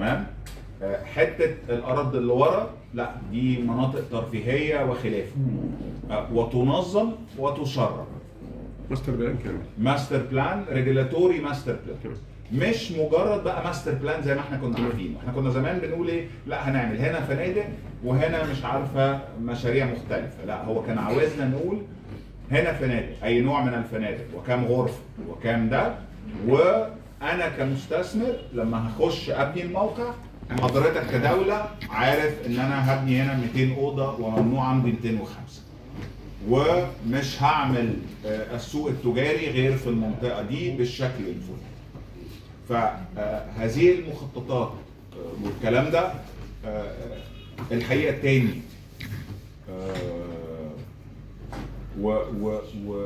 تمام آه، حته الارض اللي ورا لا دي مناطق ترفيهيه وخلافه آه، وتنظم وتشرع ماستر بلان كامل ماستر بلان ريجولاتوري ماستر بلان تمام. مش مجرد بقى ماستر بلان زي ما احنا كنا عارفين احنا كنا زمان بنقول ايه لا هنعمل هنا فنادق وهنا مش عارفه مشاريع مختلفه لا هو كان عاوزنا نقول هنا فنادق اي نوع من الفنادق وكام غرفه وكام ده وانا كمستثمر لما هخش ابني الموقع حضرتك كدوله عارف ان انا هبني هنا 200 اوضه وممنوع عندي 205 ومش هعمل آه، السوق التجاري غير في المنطقه دي بالشكل الفلاني فهذه المخططات آه، والكلام ده آه، الحقيقه تاني آه، و و و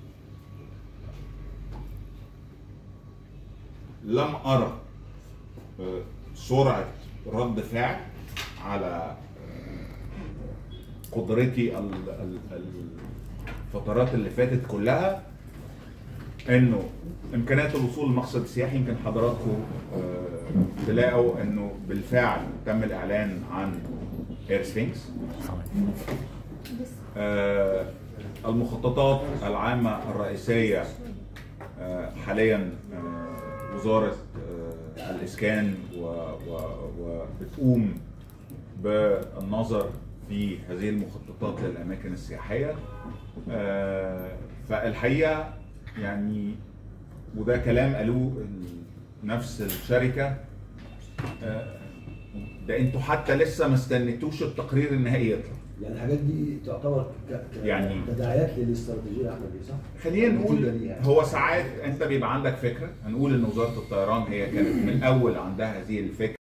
لم ارى آه، سرعه رد فعل على آه، قدرتي ال- ال- الفترات اللي فاتت كلها انه امكانيات الوصول للمقصد السياحي يمكن حضراتكم آه، تلاقوا انه بالفعل تم الاعلان عن اير سفينكس آه، المخططات العامه الرئيسيه آه، حاليا آه، وزاره آه، الاسكان و- و- وبتقوم بالنظر في هذه المخططات للاماكن السياحيه آه، فالحقيقه يعني وده كلام قالوه ال- نفس الشركه آه، ده انتوا حتى لسه ما استنيتوش التقرير النهائي يطلع يعني الحاجات دي تعتبر ك... ك... يعني- تداعيات للاستراتيجيه يا احمد بيه صح؟ خلينا نتيجة نقول ليها. هو ساعات انت بيبقى عندك فكره هنقول ان وزاره الطيران هي كانت من الاول عندها هذه الفكره